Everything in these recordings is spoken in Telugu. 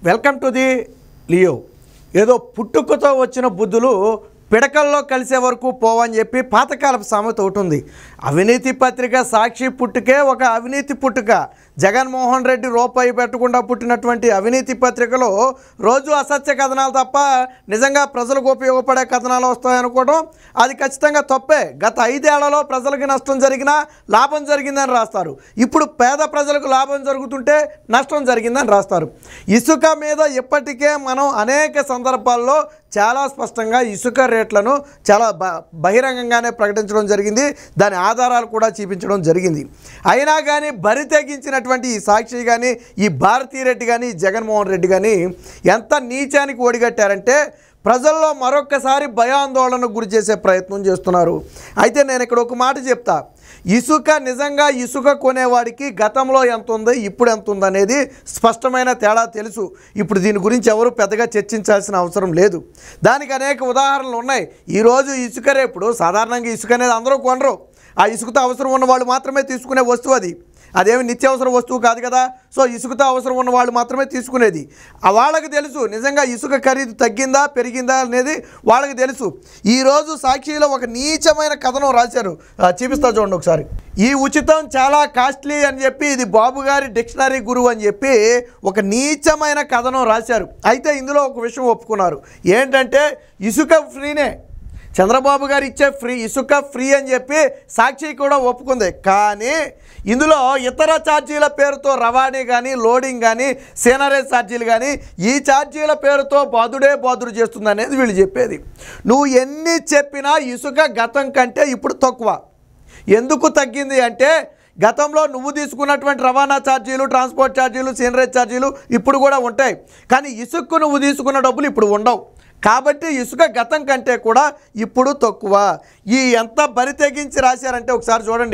వెల్కమ్ టు ది లియో ఏదో పుట్టుకతో వచ్చిన బుద్ధులు పిడకల్లో కలిసే వరకు పోవని చెప్పి పాతకాలపు సామెత ఒకటి ఉంది అవినీతి పత్రిక సాక్షి పుట్టుకే ఒక అవినీతి పుట్టుక జగన్మోహన్ రెడ్డి రూపాయి పెట్టకుండా పుట్టినటువంటి అవినీతి పత్రికలో రోజు అసత్య కథనాలు తప్ప నిజంగా ప్రజలకు ఉపయోగపడే కథనాలు వస్తాయనుకోవడం అది ఖచ్చితంగా తప్పే గత ఐదేళ్లలో ప్రజలకి నష్టం జరిగినా లాభం జరిగిందని రాస్తారు ఇప్పుడు పేద ప్రజలకు లాభం జరుగుతుంటే నష్టం జరిగిందని రాస్తారు ఇసుక మీద ఇప్పటికే మనం అనేక సందర్భాల్లో చాలా స్పష్టంగా ఇసుక రేట్లను చాలా బ బహిరంగంగానే ప్రకటించడం జరిగింది దాని ఆధారాలు కూడా చూపించడం జరిగింది అయినా కానీ బరి తెగించినటువంటి ఈ సాక్షి కానీ ఈ భారతీ రెడ్డి కానీ ఈ జగన్మోహన్ రెడ్డి కానీ ఎంత నీచానికి ఒడిగట్టారంటే ప్రజల్లో మరొక్కసారి భయాందోళనకు గురి చేసే ప్రయత్నం చేస్తున్నారు అయితే నేను ఇక్కడ ఒక మాట చెప్తా ఇసుక నిజంగా ఇసుక కొనేవాడికి గతంలో ఎంత ఉంది ఇప్పుడు ఎంత ఉంది అనేది స్పష్టమైన తేడా తెలుసు ఇప్పుడు దీని గురించి ఎవరు పెద్దగా చర్చించాల్సిన అవసరం లేదు దానికి అనేక ఉదాహరణలు ఉన్నాయి ఈరోజు ఇసుక రేపుడు సాధారణంగా ఇసుక అనేది అందరూ కొనరు ఆ ఇసుకతో అవసరం ఉన్న వాళ్ళు మాత్రమే తీసుకునే వస్తువు అది అదేమి నిత్యావసర వస్తువు కాదు కదా సో ఇసుకతో అవసరం ఉన్న వాళ్ళు మాత్రమే తీసుకునేది ఆ వాళ్ళకి తెలుసు నిజంగా ఇసుక ఖరీదు తగ్గిందా పెరిగిందా అనేది వాళ్ళకి తెలుసు ఈరోజు సాక్షిలో ఒక నీచమైన కథనం రాశారు ఆ, చూపిస్తా చూడండి ఒకసారి ఈ ఉచితం చాలా కాస్ట్లీ అని చెప్పి ఇది బాబు గారి డిక్షనరీ గురువు అని చెప్పి ఒక నీచమైన కథనం రాశారు అయితే ఇందులో ఒక విషయం ఒప్పుకున్నారు ఏంటంటే ఇసుక ఫ్రీనే చంద్రబాబు గారు ఇచ్చే ఫ్రీ ఇసుక ఫ్రీ అని చెప్పి సాక్షి కూడా ఒప్పుకుంది కానీ ఇందులో ఇతర ఛార్జీల పేరుతో రవాణా కానీ లోడింగ్ కానీ సీనరేజ్ ఛార్జీలు కానీ ఈ ఛార్జీల పేరుతో బాదుడే బాదుడు చేస్తుంది అనేది వీళ్ళు చెప్పేది నువ్వు ఎన్ని చెప్పినా ఇసుక గతం కంటే ఇప్పుడు తక్కువ ఎందుకు తగ్గింది అంటే గతంలో నువ్వు తీసుకున్నటువంటి రవాణా ఛార్జీలు ట్రాన్స్పోర్ట్ ఛార్జీలు సీనరేజ్ ఛార్జీలు ఇప్పుడు కూడా ఉంటాయి కానీ ఇసుక్కు నువ్వు తీసుకున్న డబ్బులు ఇప్పుడు ఉండవు కాబట్టి ఇసుక గతం కంటే కూడా ఇప్పుడు తక్కువ ఈ ఎంత బరి తెగించి రాశారంటే ఒకసారి చూడండి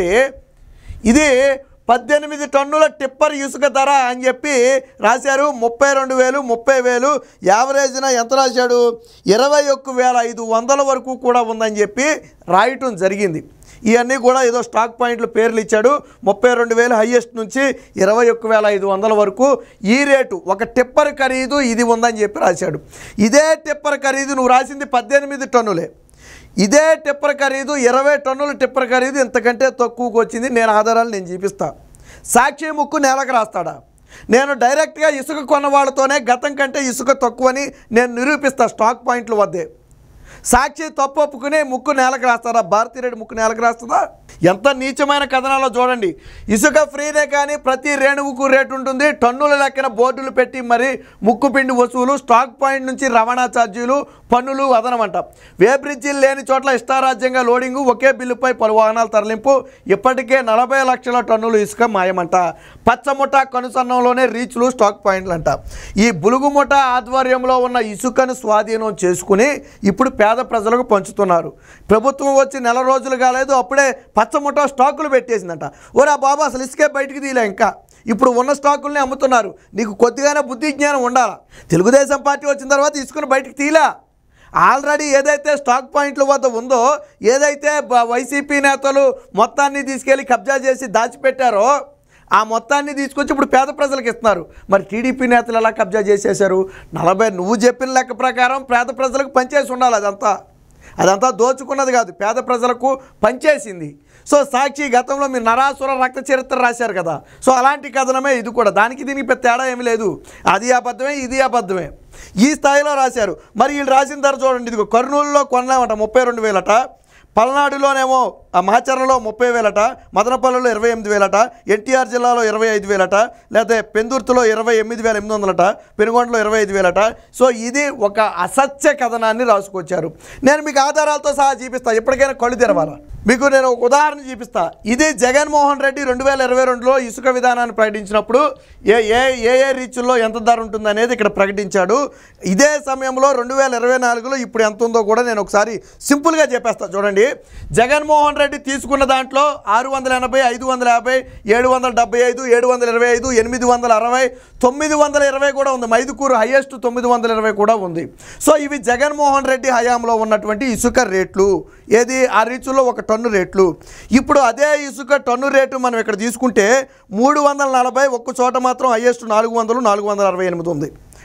ఇది పద్దెనిమిది టన్నుల టిప్పర్ ఇసుక ధర అని చెప్పి రాశారు ముప్పై రెండు వేలు ముప్పై వేలు యావరేజ్న ఎంత రాశాడు ఇరవై ఒక్క వేల ఐదు వందల వరకు కూడా ఉందని చెప్పి రాయటం జరిగింది ఇవన్నీ కూడా ఏదో స్టాక్ పాయింట్లు పేర్లు ఇచ్చాడు ముప్పై రెండు వేలు హయ్యెస్ట్ నుంచి ఇరవై ఒక్క వేల ఐదు వందల వరకు ఈ రేటు ఒక టిప్పర్ ఖరీదు ఇది ఉందని చెప్పి రాశాడు ఇదే టిప్పర్ ఖరీదు నువ్వు రాసింది పద్దెనిమిది టన్నులే ఇదే టిప్పర్ ఖరీదు ఇరవై టన్నుల టిప్పర్ ఖరీదు ఇంతకంటే తక్కువకు వచ్చింది నేను ఆధారాలు నేను చూపిస్తా సాక్షి ముక్కు నేలకు రాస్తాడా నేను డైరెక్ట్గా ఇసుక కొన్న వాళ్ళతోనే గతం కంటే ఇసుక తక్కువని నేను నిరూపిస్తా స్టాక్ పాయింట్ల వద్దే సాక్షి తప్పు ఒప్పుకుని ముక్కు నేలకు రాస్తారా భారతీరెడ్డి ముక్కు నేలకు రాస్తుందా ఎంత నీచమైన కథనాలో చూడండి ఇసుక ఫ్రీనే కానీ ప్రతి రేణువుకు రేటు ఉంటుంది టన్నుల లెక్కన బోర్డులు పెట్టి మరి ముక్కు పిండి వసూలు స్టాక్ పాయింట్ నుంచి రవాణా ఛార్జీలు పన్నులు అదనమంట వే బ్రిడ్జిలు లేని చోట్ల ఇష్టారాజ్యంగా లోడింగు ఒకే బిల్లుపై పలు వాహనాల తరలింపు ఇప్పటికే నలభై లక్షల టన్నులు ఇసుక మాయమంట పచ్చముఠ కనుసన్నంలోనే రీచ్లు స్టాక్ పాయింట్లు అంట ఈ బులుగుముఠ ఆధ్వర్యంలో ఉన్న ఇసుకను స్వాధీనం చేసుకుని ఇప్పుడు పేద ప్రజలకు పంచుతున్నారు ప్రభుత్వం వచ్చి నెల రోజులు కాలేదు అప్పుడే పచ్చముఠ స్టాకులు పెట్టేసిందంట ఓరా బాబా అసలు ఇసుకే బయటికి తీయలే ఇంకా ఇప్పుడు ఉన్న స్టాకుల్ని అమ్ముతున్నారు నీకు కొద్దిగానే బుద్ధి జ్ఞానం ఉండాలా తెలుగుదేశం పార్టీ వచ్చిన తర్వాత ఇసుకను బయటికి తీలా ఆల్రెడీ ఏదైతే స్టాక్ పాయింట్ల వద్ద ఉందో ఏదైతే బ- వైసీపీ నేతలు మొత్తాన్ని తీసుకెళ్ళి కబ్జా చేసి దాచిపెట్టారో ఆ మొత్తాన్ని తీసుకొచ్చి ఇప్పుడు పేద ప్రజలకు ఇస్తున్నారు మరి టీడీపీ నేతలు ఎలా కబ్జా చేసేశారు నలభై నువ్వు చెప్పిన లెక్క ప్రకారం పేద ప్రజలకు పనిచేసి ఉండాలి అదంతా అదంతా దోచుకున్నది కాదు పేద ప్రజలకు పనిచేసింది సో సాక్షి గతంలో మీరు నరాసుర రక్త చరిత్ర రాశారు కదా సో అలాంటి కథనమే ఇది కూడా దానికి దీనికి పెద్ద తేడా ఏమి లేదు అది అబద్ధమే ఇది అబద్ధమే ఈ స్థాయిలో రాశారు మరి వీళ్ళు రాసిన ధర చూడండి ఇదిగో కర్నూలులో కొన్నామట ముప్పై రెండు వేలట పల్నాడులోనేమో ఆ మాచర్లలో ముప్పై వేలట మదనపల్లిలో ఇరవై ఎనిమిది వేలట ఎన్టీఆర్ జిల్లాలో ఇరవై ఐదు వేలట లేకపోతే పెందుర్తిలో ఇరవై ఎనిమిది వేల ఎనిమిది వందలట పెనుగొండలో ఇరవై ఐదు వేలట సో ఇది ఒక అసత్య కథనాన్ని రాసుకొచ్చారు నేను మీకు ఆధారాలతో సహా చూపిస్తాను ఎప్పటికైనా కళ్ళు తెరవాలా మీకు నేను ఒక ఉదాహరణ చూపిస్తా ఇది జగన్మోహన్ రెడ్డి రెండు వేల ఇరవై రెండులో ఇసుక విధానాన్ని ప్రకటించినప్పుడు ఏ ఏ ఏ ఏ రీచ్ల్లో ఎంత ధర ఉంటుంది అనేది ఇక్కడ ప్రకటించాడు ఇదే సమయంలో రెండు వేల ఇరవై నాలుగులో ఇప్పుడు ఎంత ఉందో కూడా నేను ఒకసారి సింపుల్గా చెప్పేస్తా చూడండి జగన్మోహన్ రెడ్డి తీసుకున్న దాంట్లో ఆరు వందల ఎనభై ఐదు వందల యాభై ఏడు వందల డెబ్బై ఐదు ఏడు వందల ఇరవై ఐదు ఎనిమిది వందల అరవై తొమ్మిది వందల ఇరవై కూడా ఉంది మైదుకూరు హైయెస్ట్ తొమ్మిది వందల ఇరవై కూడా ఉంది సో ఇవి జగన్మోహన్ రెడ్డి హయాంలో ఉన్నటువంటి ఇసుక రేట్లు ఏది ఆ రీచుల్లో ఒక టన్ను రేట్లు ఇప్పుడు అదే ఇసుక టన్ను రేటు మనం ఇక్కడ తీసుకుంటే మూడు వందల నలభై ఒక్క చోట మాత్రం హైయెస్ట్ నాలుగు వందలు నాలుగు వందల అరవై ఎనిమిది ఉంది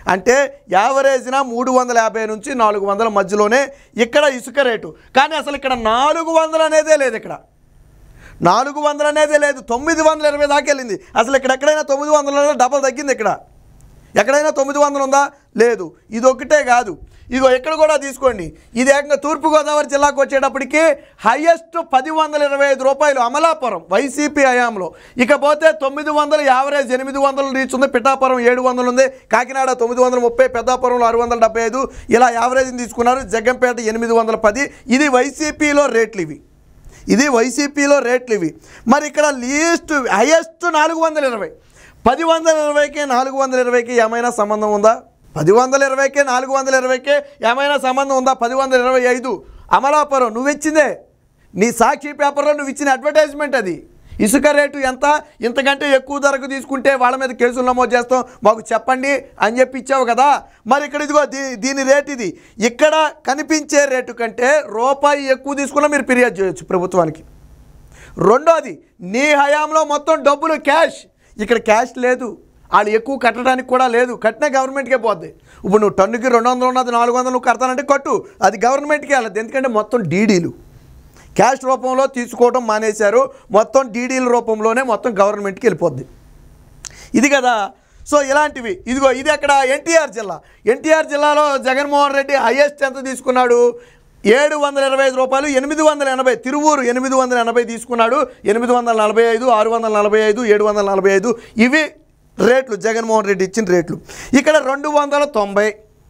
అంటే యావరేజ్న మూడు వందల యాభై నుంచి నాలుగు వందల మధ్యలోనే ఇక్కడ ఇసుక రేటు కానీ అసలు ఇక్కడ నాలుగు వందలు అనేదే లేదు ఇక్కడ నాలుగు వందలు అనేదే లేదు తొమ్మిది వందల ఇరవై దాకా వెళ్ళింది అసలు ఇక్కడ ఎక్కడైనా తొమ్మిది వందల డబల్ తగ్గింది ఇక్కడ ఎక్కడైనా తొమ్మిది వందలు ఉందా లేదు ఇది ఒకటే కాదు ఇదిగో ఇక్కడ కూడా తీసుకోండి ఇది ఏకంగా తూర్పుగోదావరి జిల్లాకు వచ్చేటప్పటికి హైయెస్ట్ పది వందల ఇరవై ఐదు రూపాయలు అమలాపురం వైసీపీ హయాంలో ఇకపోతే తొమ్మిది వందలు యావరేజ్ ఎనిమిది వందలు రీచ్ ఉంది పిఠాపురం ఏడు వందలు ఉంది కాకినాడ తొమ్మిది వందల ముప్పై పెద్దాపురంలో ఆరు వందల డెబ్బై ఐదు ఇలా యావరేజ్ని తీసుకున్నారు జగ్గంపేట ఎనిమిది వందల పది ఇది వైసీపీలో రేట్లు ఇవి ఇది వైసీపీలో రేట్లు ఇవి మరి ఇక్కడ లీస్ట్ హైయెస్ట్ నాలుగు వందల ఇరవై పది వందల ఇరవైకి నాలుగు వందల ఇరవైకి ఏమైనా సంబంధం ఉందా పది వందల ఇరవైకి నాలుగు వందల ఇరవైకి ఏమైనా సంబంధం ఉందా పది వందల ఇరవై ఐదు అమలాపురం నువ్వు ఇచ్చిందే నీ సాక్షి పేపర్లో నువ్వు ఇచ్చిన అడ్వర్టైజ్మెంట్ అది ఇసుక రేటు ఎంత ఇంతకంటే ఎక్కువ ధరకు తీసుకుంటే వాళ్ళ మీద కేసులు నమోదు చేస్తాం మాకు చెప్పండి అని చెప్పి ఇచ్చావు కదా మరి ఇక్కడ ఇదిగో దీ దీని రేట్ ఇది ఇక్కడ కనిపించే రేటు కంటే రూపాయి ఎక్కువ తీసుకున్నా మీరు ఫిర్యాదు చేయొచ్చు ప్రభుత్వానికి రెండోది నీ హయాంలో మొత్తం డబ్బులు క్యాష్ ఇక్కడ క్యాష్ లేదు వాళ్ళు ఎక్కువ కట్టడానికి కూడా లేదు కట్టినా గవర్నమెంట్కే పోద్ది ఇప్పుడు నువ్వు టన్నుకి రెండు వందలు ఉన్నది నాలుగు వందలు నువ్వు కడతానంటే కట్టు అది గవర్నమెంట్కే వెళ్ళదు ఎందుకంటే మొత్తం డీడీలు క్యాష్ రూపంలో తీసుకోవడం మానేశారు మొత్తం డీడీల రూపంలోనే మొత్తం గవర్నమెంట్కి వెళ్ళిపోద్ది ఇది కదా సో ఇలాంటివి ఇదిగో ఇది అక్కడ ఎన్టీఆర్ జిల్లా ఎన్టీఆర్ జిల్లాలో జగన్మోహన్ రెడ్డి హైయెస్ట్ ఎంత తీసుకున్నాడు ఏడు వందల ఇరవై ఐదు రూపాయలు ఎనిమిది వందల ఎనభై తిరువూరు ఎనిమిది వందల ఎనభై తీసుకున్నాడు ఎనిమిది వందల నలభై ఐదు ఆరు వందల నలభై ఐదు ఏడు వందల నలభై ఐదు ఇవి రేట్లు జగన్మోహన్ రెడ్డి ఇచ్చిన రేట్లు ఇక్కడ రెండు వందల తొంభై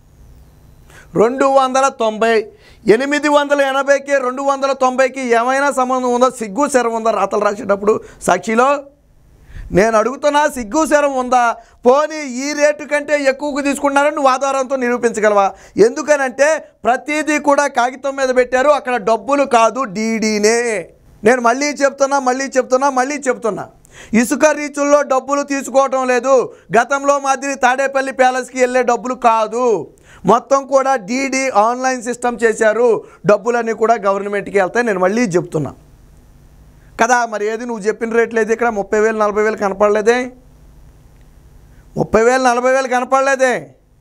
రెండు వందల తొంభై ఎనిమిది వందల ఎనభైకి రెండు వందల తొంభైకి ఏమైనా సంబంధం ఉందో సిగ్గు శరం ఉందా రాతలు రాసేటప్పుడు సాక్షిలో నేను అడుగుతున్నా సిగ్గు శరం ఉందా పోనీ ఈ రేటు కంటే ఎక్కువకు తీసుకున్నారని నువ్వు ఆధారంతో నిరూపించగలవా ఎందుకనంటే ప్రతిదీ కూడా కాగితం మీద పెట్టారు అక్కడ డబ్బులు కాదు డీడీనే నేను మళ్ళీ చెప్తున్నా మళ్ళీ చెప్తున్నా మళ్ళీ చెప్తున్నా ఇసుక రీచుల్లో డబ్బులు తీసుకోవటం లేదు గతంలో మాదిరి తాడేపల్లి ప్యాలెస్కి వెళ్ళే డబ్బులు కాదు మొత్తం కూడా డీడీ ఆన్లైన్ సిస్టమ్ చేశారు డబ్బులన్నీ కూడా గవర్నమెంట్కి వెళ్తాయి నేను మళ్ళీ చెప్తున్నా కదా మరి ఏది నువ్వు చెప్పిన రేట్లు ఏది ఇక్కడ ముప్పై వేలు నలభై వేలు కనపడలేదే ముప్పై వేలు నలభై వేలు కనపడలేదే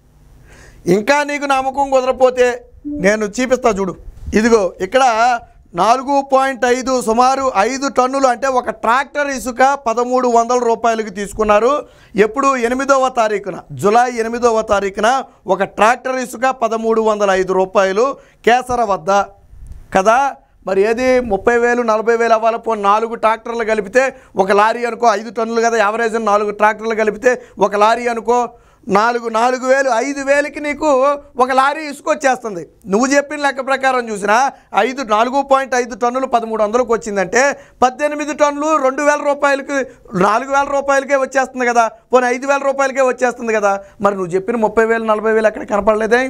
ఇంకా నీకు నమ్మకం కుదరపోతే నేను చూపిస్తా చూడు ఇదిగో ఇక్కడ నాలుగు పాయింట్ ఐదు సుమారు ఐదు టన్నులు అంటే ఒక ట్రాక్టర్ ఇసుక పదమూడు వందల రూపాయలకి తీసుకున్నారు ఎప్పుడు ఎనిమిదవ తారీఖున జులై ఎనిమిదవ తారీఖున ఒక ట్రాక్టర్ ఇసుక పదమూడు వందల ఐదు రూపాయలు కేసర వద్ద కదా మరి ఏది ముప్పై వేలు నలభై వేలు అవ్వాలి పో నాలుగు ట్రాక్టర్లు కలిపితే ఒక లారీ అనుకో ఐదు టన్నులు కదా యావరేజ్ నాలుగు ట్రాక్టర్లు కలిపితే ఒక లారీ అనుకో నాలుగు నాలుగు వేలు ఐదు వేలకి నీకు ఒక లారీ ఇసుకొచ్చేస్తుంది నువ్వు చెప్పిన లెక్క ప్రకారం చూసినా ఐదు నాలుగు పాయింట్ ఐదు టన్నులు పదమూడు వందలకు వచ్చిందంటే పద్దెనిమిది టన్నులు రెండు వేల రూపాయలకి నాలుగు వేల రూపాయలకే వచ్చేస్తుంది కదా పోనీ ఐదు వేల రూపాయలకే వచ్చేస్తుంది కదా మరి నువ్వు చెప్పిన ముప్పై వేలు నలభై వేలు ఎక్కడ కనపడలేదే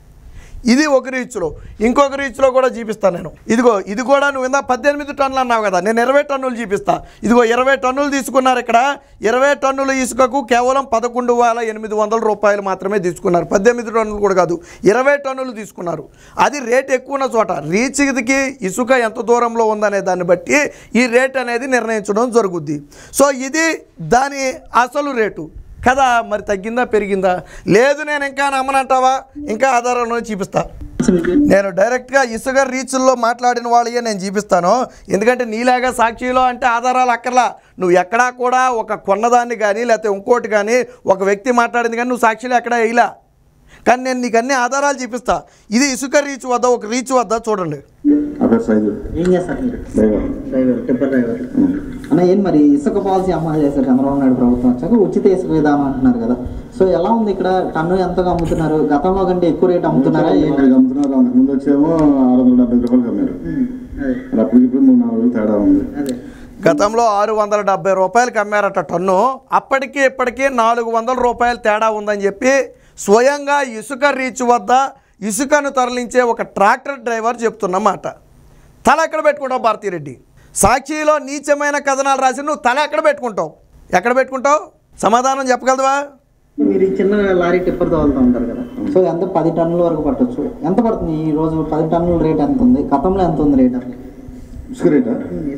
ఇది ఒక రీచ్లో ఇంకొక రీచ్లో కూడా చూపిస్తాను నేను ఇదిగో ఇది కూడా నువ్వు ఇందా పద్దెనిమిది టన్నులు అన్నావు కదా నేను ఇరవై టన్నులు చూపిస్తా ఇదిగో ఇరవై టన్నులు తీసుకున్నారు ఇక్కడ ఇరవై టన్నుల ఇసుకకు కేవలం పదకొండు వేల ఎనిమిది వందల రూపాయలు మాత్రమే తీసుకున్నారు పద్దెనిమిది టన్నులు కూడా కాదు ఇరవై టన్నులు తీసుకున్నారు అది రేట్ ఎక్కువ ఉన్న చోట రీచ్కి ఇసుక ఎంత దూరంలో ఉందనే దాన్ని బట్టి ఈ రేట్ అనేది నిర్ణయించడం జరుగుద్ది సో ఇది దాని అసలు రేటు కదా మరి తగ్గిందా పెరిగిందా లేదు నేను ఇంకా నమ్మనంటావా ఇంకా ఆధారంలో చూపిస్తా నేను డైరెక్ట్గా ఇసుక రీచ్ల్లో మాట్లాడిన వాళ్ళే నేను చూపిస్తాను ఎందుకంటే నీలాగా సాక్షిలో అంటే ఆధారాలు అక్కర్లా నువ్వు ఎక్కడా కూడా ఒక కొన్నదాన్ని కానీ లేకపోతే ఇంకోటి కానీ ఒక వ్యక్తి మాట్లాడింది కానీ నువ్వు సాక్షిలో ఎక్కడా వేయలా కానీ నేను నీకు అన్ని ఆధారాలు చూపిస్తా ఇది ఇసుక రీచ్ వద్ద ఒక రీచ్ వద్ద చూడండి అదర్ సైజు ఏం చేస్తారు మీరు డ్రైవర్ డ్రైవర్ టిప్పర్ డ్రైవర్ అన్న ఏం మరి ఇసుక పాలసీ అమలు చేశారు చంద్రబాబు నాయుడు ప్రభుత్వం వచ్చాక ఉచిత ఇసుక విధానం అంటున్నారు కదా సో ఎలా ఉంది ఇక్కడ టన్ను ఎంతగా అమ్ముతున్నారు గతంలో కంటే ఎక్కువ రేట్ అమ్ముతున్నారా ఏంటి ఇక్కడ అమ్ముతున్నారు అంతకు ముందు వచ్చేమో ఆరు వందల డెబ్బై రూపాయలు అమ్మారు ఉమ్, అదే మరి అప్పటికి ఇప్పుడు మూడు నాలుగు వేలు తేడా ఉంది అదే గతంలో ఆరు వందల డెబ్బై రూపాయలకి అమ్మారట టన్ను అప్పటికి ఇప్పటికీ నాలుగు వందల రూపాయలు తేడా ఉందని చెప్పి స్వయంగా ఇసుక రీచ్ వద్ద ఇసుకను తరలించే ఒక ట్రాక్టర్ డ్రైవర్ చెప్తున్నమాట తల ఎక్కడ పెట్టుకుంటావు భారతీరెడ్డి సాక్షిలో నీచమైన కథనాలు రాసి నువ్వు తల ఎక్కడ పెట్టుకుంటావు ఎక్కడ పెట్టుకుంటావు సమాధానం చెప్పగలవా మీరు ఈ చిన్న లారీ టిప్పర్ తోలుతూ ఉంటారు కదా సో ఎంత పది టన్నుల వరకు పట్టొచ్చు ఎంత పడుతుంది ఈ రోజు పది టన్నుల రేట్ ఎంత ఉంది గతంలో ఎంత ఉంది రేట్ అసలు ఇసుక రేటా ఉమ్, ఇసుక రేట్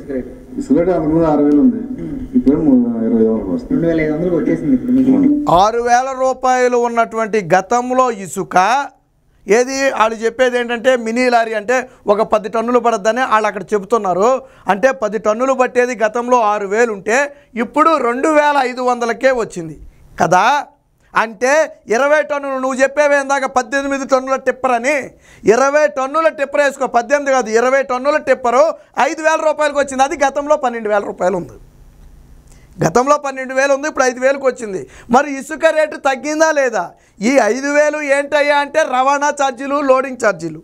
ఇసుక రేటు అంతకుముందు ఆరు వేలు ఉంది ఇప్పుడు ఇరవై ఐదు వరకు వస్తుంది రెండు వేల ఐదు వందలకు వచ్చేసింది ఇప్పుడు మీకు ఆరు వేల రూపాయలు ఉన్నటువంటి గతంలో ఇసుక ఏది వాళ్ళు చెప్పేది ఏంటంటే మినీ లారీ అంటే ఒక పది టన్నులు పడద్దని వాళ్ళు అక్కడ చెబుతున్నారు అంటే పది టన్నులు పట్టేది గతంలో ఆరు వేలు ఉంటే ఇప్పుడు రెండు వేల ఐదు వందలకే వచ్చింది కదా అంటే ఇరవై టన్నులు నువ్వు చెప్పేవి ఇందాక పద్దెనిమిది టన్నుల టిప్పర్ అని ఇరవై టన్నుల టిప్పర్ వేసుకో పద్దెనిమిది కాదు ఇరవై టన్నుల టిప్పరు ఐదు వేల రూపాయలకు వచ్చింది అది గతంలో పన్నెండు వేల రూపాయలు ఉంది గతంలో పన్నెండు వేలు ఉంది ఇప్పుడు ఐదు వేలకు వచ్చింది మరి ఇసుక రేటు తగ్గిందా లేదా ఈ ఐదు వేలు ఏంటయ్యా అంటే రవాణా ఛార్జీలు లోడింగ్ ఛార్జీలు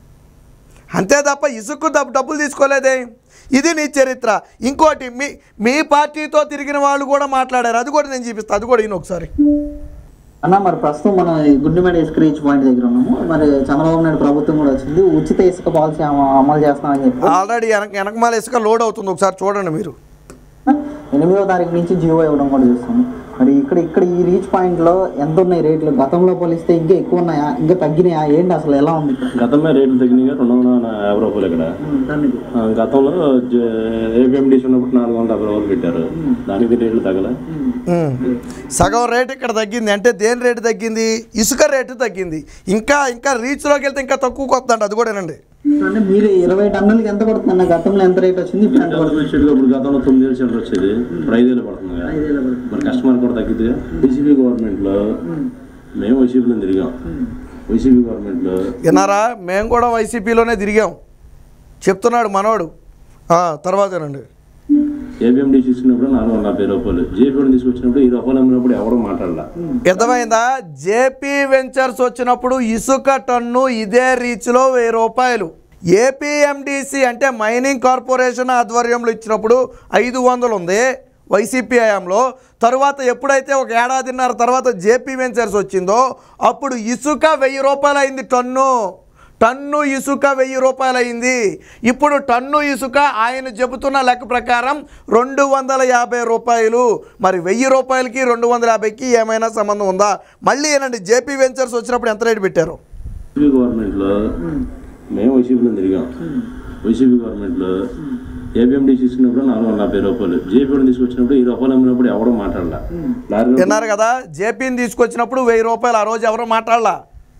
అంతే తప్ప ఇసుక డబ్బు డబ్బులు తీసుకోలేదే ఇది నీ చరిత్ర ఇంకోటి మీ మీ పార్టీతో తిరిగిన వాళ్ళు కూడా మాట్లాడారు అది కూడా నేను చూపిస్తాను అది కూడా ఈయన ఒకసారి అన్న మరి ప్రస్తుతం మనం ఈ గుండెమేడ ఇసుక రీచ్ పాయింట్ దగ్గర ఉన్నాము మరి చంద్రబాబు నాయుడు ప్రభుత్వం కూడా వచ్చింది ఉచిత ఇసుక పాలసీ అమ- అమలు చేస్తామని చెప్పి ఆల్రెడీ వెనక వెనకమాల ఇసుక లోడ్ అవుతుంది ఒకసారి చూడండి మీరు ఎనిమిదో తారీఖు నుంచి జియో ఇవ్వడం కూడా చూస్తాము మరి ఇక్కడ ఇక్కడ ఈ రీచ్ పాయింట్ లో ఎంత ఉన్నాయి రేట్లు గతంలో పోలిస్తే ఇంకా ఎక్కువ ఉన్నాయా ఇంకా తగ్గినాయా ఏంటి అసలు ఎలా ఉంది ఇక్కడ గతంలో రేట్లు తగ్గినాయి రెండు వందల యాభై రూపాయలు ఇక్కడ దానికి ఆ, గతంలో ఏపీఎండిసి ఉన్నప్పుడు నాలుగు వందల యాభై రూపాయలు పెట్టారు దానికి రేట్లు తగ్గలే ఉమ్. సగం రేటు ఇక్కడ తగ్గింది అంటే దేని రేటు తగ్గింది ఇసుక రేటు తగ్గింది ఇంకా ఇంకా రీచ్లోకి వెళ్తే ఇంకా తక్కువకి వస్తుందంట అది కూడానండి అంటే మీరు ఇరవై టన్నులకి ఎంత పడుతుంది అన్న గతంలో ఎంత రేట్ వచ్చింది ఇప్పుడు ఎంత పడుతుంది వచ్చేది ఇప్పుడు గతంలో తొమ్మిది వేలు చిల్లర వచ్చేది ఇప్పుడు ఐదేళ్ళు పడుతుంది కదా. మరి కస్టమర్ కూడా తగ్గితే వైసీపీ గవర్నమెంట్లో మేము వైసీపీలో తిరిగాం వైసీపీ గవర్నమెంట్లో విన్నారా మేము కూడా వైసీపీలోనే తిరిగాం చెప్తున్నాడు మనోడు ఆ, తర్వాతేనండి ఏపీఎండి తీసుకున్నప్పుడు నాలుగు వందల యాభై రూపాయలు జేపీఎం తీసుకొచ్చినప్పుడు ఈ రూపాయలు అమ్మినప్పుడు ఎవరు మాట్లాడలా అర్థమైందా జేపీ వెంచర్స్ వచ్చినప్పుడు ఇసుక టన్ను ఇదే రీచ్లో వెయ్యి రూపాయలు ఏపీఎండిసి అంటే మైనింగ్ కార్పొరేషన్ ఆధ్వర్యంలో ఇచ్చినప్పుడు ఐదు వందలు ఉంది వైసీపీ హయాంలో తరువాత ఎప్పుడైతే ఒక ఏడాదిన్నర తర్వాత జేపీ వెంచర్స్ వచ్చిందో అప్పుడు ఇసుక వెయ్యి రూపాయలు అయింది టన్ను టన్ను ఇసుక వెయ్యి రూపాయలు అయింది ఇప్పుడు టన్ను ఇసుక ఆయన చెబుతున్న లెక్క ప్రకారం రెండు వందల యాభై రూపాయలు మరి వెయ్యి రూపాయలకి రెండు వందల యాభైకి ఏమైనా సంబంధం ఉందా మళ్ళీ ఏనండి జేపీ వెంచర్స్ వచ్చినప్పుడు ఎంత రేటు పెట్టారు వైసీపీ గవర్నమెంట్లో మేము వైసీపీలో తిరిగాం వైసీపీ గవర్నమెంట్లో ఏపీఎండి తీసుకున్నప్పుడు నాలుగు వందల యాభై రూపాయలు జేపీఎం తీసుకొచ్చినప్పుడు ఈ రూపాయలు అమ్మినప్పుడు ఎవరు మాట్లాడలా లారీ విన్నారు కదా జేపీని తీసుకొచ్చినప్పుడు వెయ్యి రూపాయలు ఆ రోజు ఎవరు మాట్లాడలా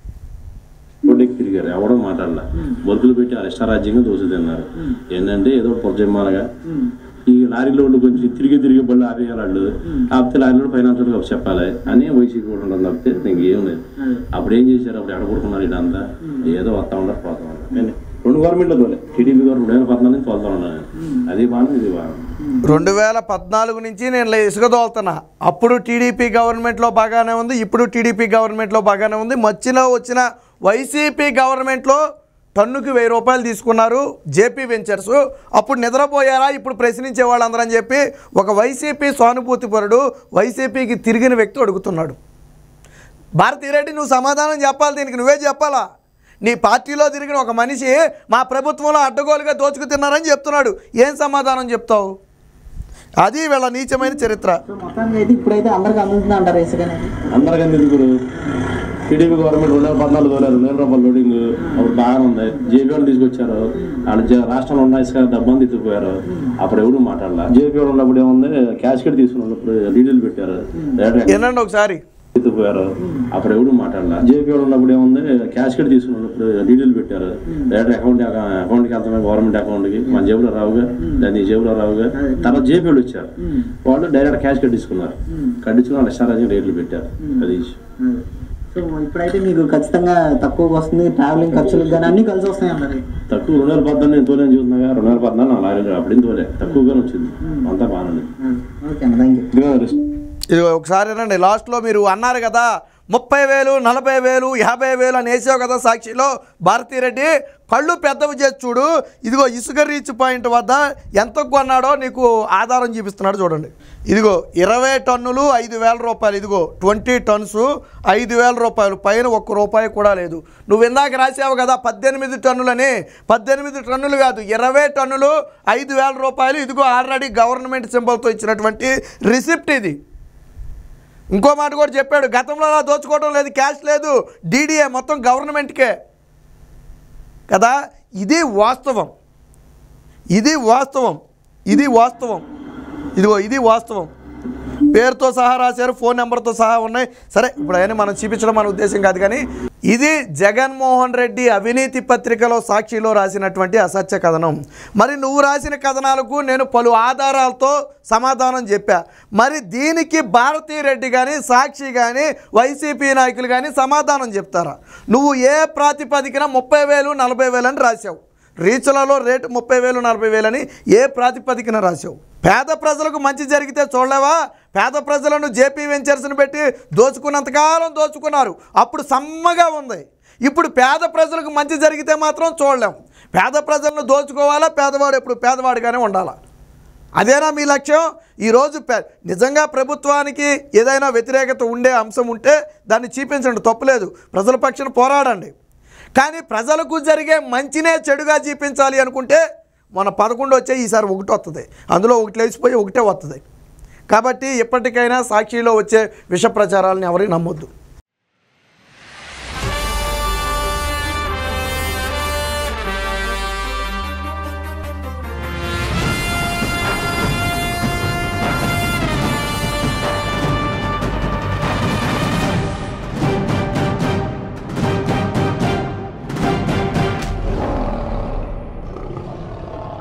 రోడ్డుకి తిరిగారు ఎవడో మాట్లాడలా బొరుకులు పెట్టి అరెస్టారాజ్యంగా దోశ తిన్నారు ఏంటంటే ఏదో పొరజమ్మాలగా ఈ లారీ లోడ్లు కొంచెం తిరిగి తిరిగి బళ్ళు ఆపేయాలి వాళ్ళు ఆపితే లారీ లోడ్ ఫైనాన్స్ వాళ్ళకి చెప్పాలి అని వైసీపీ కూడా ఉండదు తప్పితే నీకు ఏం లేదు అప్పుడు ఏం చేశారు అప్పుడు ఎడగొడుకున్నారు ఇదంతా ఏదో వస్తా ఉండరు పోతా ఉండరు కానీ రెండు గవర్నమెంట్లో తోలే టీడీపీ గవర్నమెంట్ రెండు వేల పద్నాలుగు నుంచి తోలుతా ఉన్నాను అది బాగా ఇది బాగా రెండు వేల పద్నాలుగు నుంచి నేను లే- ఇసుక తోలుతున్నా అప్పుడు టీడీపీ గవర్నమెంట్లో బాగానే ఉంది ఇప్పుడు టీడీపీ గవర్నమెంట్లో బాగానే ఉంది మధ్యలో వచ్చిన వైసీపీ గవర్నమెంట్లో టన్నుకి వెయ్యి రూపాయలు తీసుకున్నారు జేపీ వెంచర్స్ అప్పుడు నిద్రపోయారా ఇప్పుడు ప్రశ్నించే వాళ్ళందరూ అని చెప్పి ఒక వైసీపీ సానుభూతిపరుడు వైసీపీకి తిరిగిన వ్యక్తి అడుగుతున్నాడు భారతీరెడ్డి నువ్వు సమాధానం చెప్పాలి దీనికి నువ్వే చెప్పాలా నీ పార్టీలో తిరిగిన ఒక మనిషి మా ప్రభుత్వంలో అడ్డగోలుగా దోచుకు తిన్నారని చెప్తున్నాడు ఏం సమాధానం చెప్తావు అది వీళ్ళ నీచమైన చరిత్ర సో మొత్తానికి అయితే ఇప్పుడైతే అందరికి అందుతుంది అంటారు ఇసుక అనేది అందరికీ ఇప్పుడు టీడీపీ గవర్నమెంట్ రెండు వేల పద్నాలుగు తోలారు రెండు వేల రూపాయలు లోడింగ్ అప్పుడు బాగానే ఉంది జేపీ వాళ్ళు తీసుకొచ్చారు వాళ్ళు జ- రాష్ట్రంలో ఉన్న ఇసుక డబ్బాని తీసుకుపోయారు అప్పుడు ఎవడు మాట్లాడాల జేపీ వాళ్ళు ఉన్నప్పుడు ఏముంది క్యాష్ కట్ తీసుకున్నారు ఇప్పుడు డీటెయిల్ పెట్టారు డైరెక్ట్ వినండి ఒకసారి ఎత్తుకుపోయారు అప్పుడు ఎవడు మాట్లాడాల జేపీ వాళ్ళు ఉన్నప్పుడు ఏముంది క్యాష్ కట్ తీసుకున్నారు ఇప్పుడు డీటెయిల్ పెట్టారు డైరెక్ట్ అకౌంట్ అకౌంట్కి వెళ్తామే గవర్నమెంట్ అకౌంట్కి మన జేబులో రావుగా దాని జేబులో రావుగా తర్వాత జేపీ వాళ్ళు వచ్చారు వాళ్ళు డైరెక్ట్ క్యాష్ కట్ తీసుకున్నారు కట్టించుకుని వాళ్ళు ఎస్ఆర్ఆర్జీ రేట్లు పెట్టారు అది issue. సో ఇప్పుడైతే మీకు ఖచ్చితంగా తక్కువకి వస్తుంది ట్రావెలింగ్ ఖర్చులకు కానీ అన్ని కలిసి వస్తాయి అన్నారు తక్కువ రెండు వేల పద్నాలుగు నేను తోలేని చూస్తున్నా రెండు వేల పద్నాలుగు నా లారీ అప్పుడేం తోలే తక్కువగానే వచ్చింది అంతా బాగానే ఓకే అన్న థ్యాంక్ యూ ఇదిగో రిస్- ఇది ఒకసారి రండి లాస్ట్లో మీరు అన్నారు కదా ముప్పై వేలు నలభై వేలు యాభై వేలు అని వేసావు కదా సాక్షిలో భారతీరెడ్డి కళ్ళు పెద్దవి చేసి చూడు ఇదిగో ఇసుక రీచ్ పాయింట్ వద్ద ఎంత కొన్నాడో నీకు ఆధారం చూపిస్తున్నాడు చూడండి ఇదిగో ఇరవై టన్నులు ఐదు వేల రూపాయలు ఇదిగో ట్వంటీ టన్స్ ఐదు వేల రూపాయలు పైన ఒక్క రూపాయి కూడా లేదు నువ్వు ఇందాక రాసావు కదా పద్దెనిమిది టన్నులని పద్దెనిమిది టన్నులు కాదు ఇరవై టన్నులు ఐదు వేల రూపాయలు ఇదిగో ఆల్రెడీ గవర్నమెంట్ సింబల్తో ఇచ్చినటువంటి రిసిప్ట్ ఇది ఇంకో మాట కూడా చెప్పాడు గతంలో అలా దోచుకోవడం లేదు క్యాష్ లేదు డీడీఏ మొత్తం గవర్నమెంట్కే కదా ఇది వాస్తవం ఇది వాస్తవం ఇది వాస్తవం ఇదిగో ఇది వాస్తవం పేరుతో సహా రాశారు ఫోన్ నెంబర్తో సహా ఉన్నాయి సరే ఇప్పుడు అయినా మనం చూపించడం మన ఉద్దేశం కాదు కానీ ఇది జగన్మోహన్ రెడ్డి అవినీతి పత్రికలో సాక్షిలో రాసినటువంటి అసత్య కథనం మరి నువ్వు రాసిన కథనాలకు నేను పలు ఆధారాలతో సమాధానం చెప్పా మరి దీనికి భారతీ రెడ్డి కానీ సాక్షి కానీ వైసీపీ నాయకులు కానీ సమాధానం చెప్తారా నువ్వు ఏ ప్రాతిపదికన ముప్పై వేలు నలభై వేలు అని రాశావు రీచ్లలో రేటు ముప్పై వేలు నలభై వేలని ఏ ప్రాతిపదికన రాశావు పేద ప్రజలకు మంచి జరిగితే చూడలేవా పేద ప్రజలను జేపీ వెంచర్స్ని పెట్టి దోచుకున్నంతకాలం దోచుకున్నారు అప్పుడు సమ్మగా ఉంది ఇప్పుడు పేద ప్రజలకు మంచి జరిగితే మాత్రం చూడలేం పేద ప్రజలను దోచుకోవాలా పేదవాడు ఎప్పుడు పేదవాడిగానే ఉండాలా అదేనా మీ లక్ష్యం ఈరోజు పె నిజంగా ప్రభుత్వానికి ఏదైనా వ్యతిరేకత ఉండే అంశం ఉంటే దాన్ని చూపించండి తప్పులేదు ప్రజల పక్షాన పోరాడండి కానీ ప్రజలకు జరిగే మంచినే చెడుగా చూపించాలి అనుకుంటే మన పదకొండు వచ్చే ఈసారి ఒకటి వస్తుంది అందులో ఒకటి లేచిపోయి ఒకటే వస్తుంది కాబట్టి ఎప్పటికైనా సాక్షిలో వచ్చే విష ప్రచారాలను ఎవరికి నమ్మొద్దు